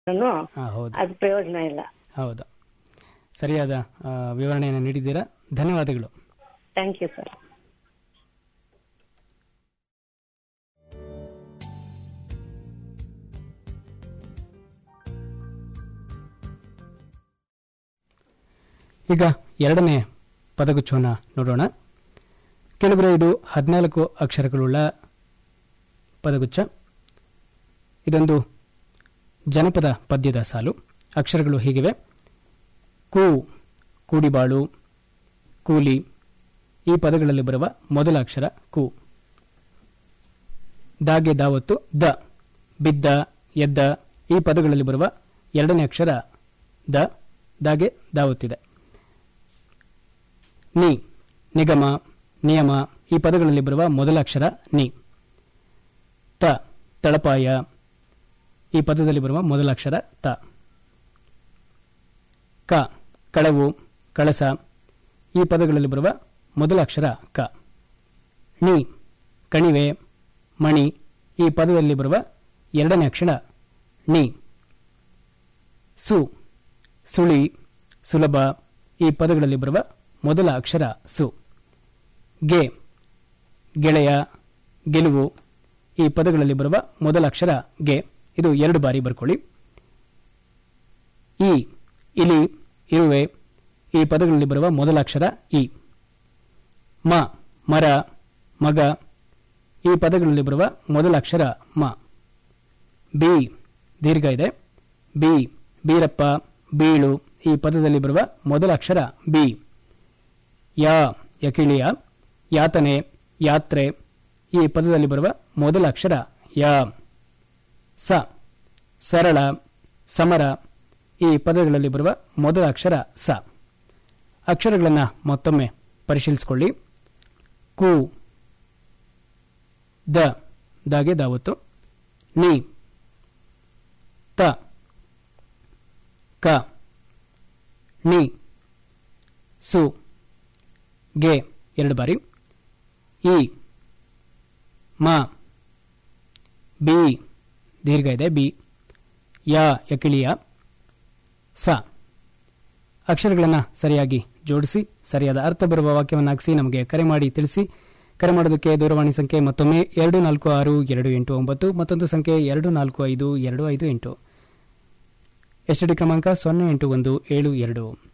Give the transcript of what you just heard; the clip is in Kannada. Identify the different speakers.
Speaker 1: ಹಾ ಹೌದು
Speaker 2: ಅದು ಪ್ರಯೋಜನ ಇಲ್ಲ
Speaker 1: ಹೌದು ಸರಿಯಾದ ಆ, ವಿವರಣೆಯನ್ನು ನೀಡಿದ್ದೀರಾ ಧನ್ಯವಾದಗಳು
Speaker 2: ಥ್ಯಾಂಕ್ ಯು ಸರ್
Speaker 1: ಈಗ ಎರಡನೇ ಪದಗುಚ್ಛವನ್ನು ನೋಡೋಣ ಕೆಲವರೆ ಇದು ಹದಿನಾಲ್ಕು ಅಕ್ಷರಗಳುಳ್ಳ ಪದಗುಚ್ಛ ಇದೊಂದು ಜನಪದ ಪದ್ಯದ ಸಾಲು ಅಕ್ಷರಗಳು ಹೀಗಿವೆ ಕು ಕೂಡಿಬಾಳು ಕೂಲಿ ಈ ಪದಗಳಲ್ಲಿ ಬರುವ ಮೊದಲ ಅಕ್ಷರ ಕು ದಾಗೆ ದಾವತ್ತು ದ ಬಿದ್ದ ಎದ್ದ ಈ ಪದಗಳಲ್ಲಿ ಬರುವ ಎರಡನೇ ಅಕ್ಷರ ದ ದಾಗೆ ದಾವತ್ತಿದೆ ನಿ ನಿಗಮ ನಿಯಮ ಈ ಪದಗಳಲ್ಲಿ ಬರುವ ಮೊದಲ ಅಕ್ಷರ ನಿ ತ ತಳಪಾಯ ಈ ಪದದಲ್ಲಿ ಬರುವ ಮೊದಲ ಅಕ್ಷರ ತ ಕ ಕಳವು ಕಳಸ ಈ ಪದಗಳಲ್ಲಿ ಬರುವ ಮೊದಲ ಅಕ್ಷರ ಕ ಣಿ ಕಣಿವೆ ಮಣಿ ಈ ಪದದಲ್ಲಿ ಬರುವ ಎರಡನೇ ಅಕ್ಷರ ಣಿ ಸು ಸುಳಿ ಸುಲಭ ಈ ಪದಗಳಲ್ಲಿ ಬರುವ ಮೊದಲ ಅಕ್ಷರ ಸು ಗೆ ಗೆಳೆಯ ಗೆಲುವು ಈ ಪದಗಳಲ್ಲಿ ಬರುವ ಮೊದಲ ಅಕ್ಷರ ಗೆ ಇದು ಎರಡು ಬಾರಿ ಬರ್ಕೊಳ್ಳಿ ಈ ಇಲಿ ಇರುವೆ ಈ ಪದಗಳಲ್ಲಿ ಬರುವ ಮೊದಲ ಅಕ್ಷರ ಇ ಮ ಮರ ಮಗ ಈ ಪದಗಳಲ್ಲಿ ಬರುವ ಮೊದಲ ಅಕ್ಷರ ಮ ಬಿ ದೀರ್ಘ ಇದೆ ಬಿ ಬೀರಪ್ಪ ಬೀಳು ಈ ಪದದಲ್ಲಿ ಬರುವ ಮೊದಲ ಅಕ್ಷರ ಬಿ ಯಾ ಯಕಿಳಿಯ ಯಾತನೆ ಯಾತ್ರೆ ಈ ಪದದಲ್ಲಿ ಬರುವ ಮೊದಲ ಅಕ್ಷರ ಯಾ ಸ ಸರಳ ಸಮರ ಈ ಪದಗಳಲ್ಲಿ ಬರುವ ಮೊದಲ ಅಕ್ಷರ ಸ ಅಕ್ಷರಗಳನ್ನು ಮತ್ತೊಮ್ಮೆ ಪರಿಶೀಲಿಸಿಕೊಳ್ಳಿ ಕು ದ ದಾಗೆ ದಾವತ್ತು ನಿ ತ ಕ ನಿ ಸು ಗೆ ಎರಡು ಬಾರಿ ಇ ಮ ಬಿ ದೀರ್ಘ ಇದೆ ಬಿ ಯಾ ಯಕಿಳಿಯ ಸ ಅಕ್ಷರಗಳನ್ನು ಸರಿಯಾಗಿ ಜೋಡಿಸಿ ಸರಿಯಾದ ಅರ್ಥ ಬರುವ ವಾಕ್ಯವನ್ನಾಗಿಸಿ ನಮಗೆ ಕರೆ ಮಾಡಿ ತಿಳಿಸಿ ಕರೆ ಮಾಡೋದಕ್ಕೆ ದೂರವಾಣಿ ಸಂಖ್ಯೆ ಮತ್ತೊಮ್ಮೆ ಎರಡು ನಾಲ್ಕು ಆರು ಎರಡು ಎಂಟು ಒಂಬತ್ತು ಮತ್ತೊಂದು ಸಂಖ್ಯೆ ಎರಡು ನಾಲ್ಕು ಐದು ಎರಡು ಐದು ಎಂಟು ಎಸ್ ಡಿ ಕ್ರಮಾಂಕ ಸೊನ್ನೆ ಎಂಟು ಒಂದು ಏಳು ಎರಡು